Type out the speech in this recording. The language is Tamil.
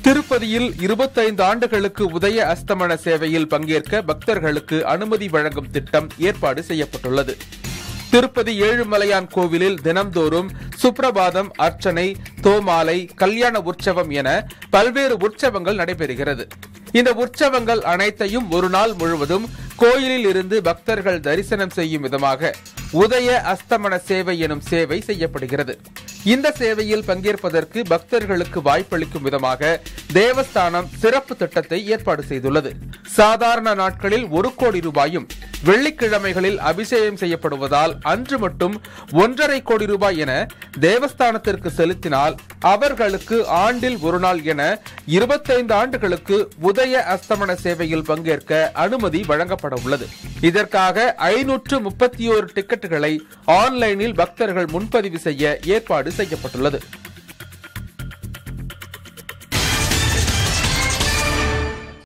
திருப்பதியில் இருபத்தைந்து ஆண்டுகளுக்கு உதய அஸ்தமன சேவையில் பங்கேற்க பக்தர்களுக்கு அனுமதி வழங்கும் திட்டம் ஏற்பாடு செய்யப்பட்டுள்ளது திருப்பதி ஏழுமலையான் கோவிலில் தினம்தோறும் சுப்ரபாதம் அர்ச்சனை தோமாலை கல்யாண உற்சவம் என பல்வேறு உற்சவங்கள் நடைபெறுகிறது இந்த உற்சவங்கள் அனைத்தையும் ஒரு நாள் முழுவதும் கோயிலில் இருந்து பக்தர்கள் தரிசனம் செய்யும் விதமாக உதய அஸ்தமன சேவை எனும் சேவை செய்யப்படுகிறது இந்த சேவையில் பங்கேற்பதற்கு பக்தர்களுக்கு வாய்ப்பளிக்கும் விதமாக தேவஸ்தானம் சிறப்பு திட்டத்தை ஏற்பாடு செய்துள்ளது சாதாரண நாட்களில் ஒரு கோடி ரூபாயும் வெள்ளிக்கிழமைகளில் அபிஷேகம் செய்யப்படுவதால் அன்று மட்டும் ஒன்றரை கோடி ரூபாய் என தேவஸ்தானத்திற்கு செலுத்தினால் அவர்களுக்கு ஆண்டில் ஒரு நாள் என இருபத்தைந்து ஆண்டுகளுக்கு உதய அஸ்தமன சேவையில் பங்கேற்க அனுமதி வழங்கப்பட உள்ளது இதற்காக ஐநூற்று முப்பத்தி ஓரு டிக்கெட்டுகளை ஆன்லைனில் பக்தர்கள் முன்பதிவு செய்ய ஏற்பாடு செய்யப்பட்டுள்ளது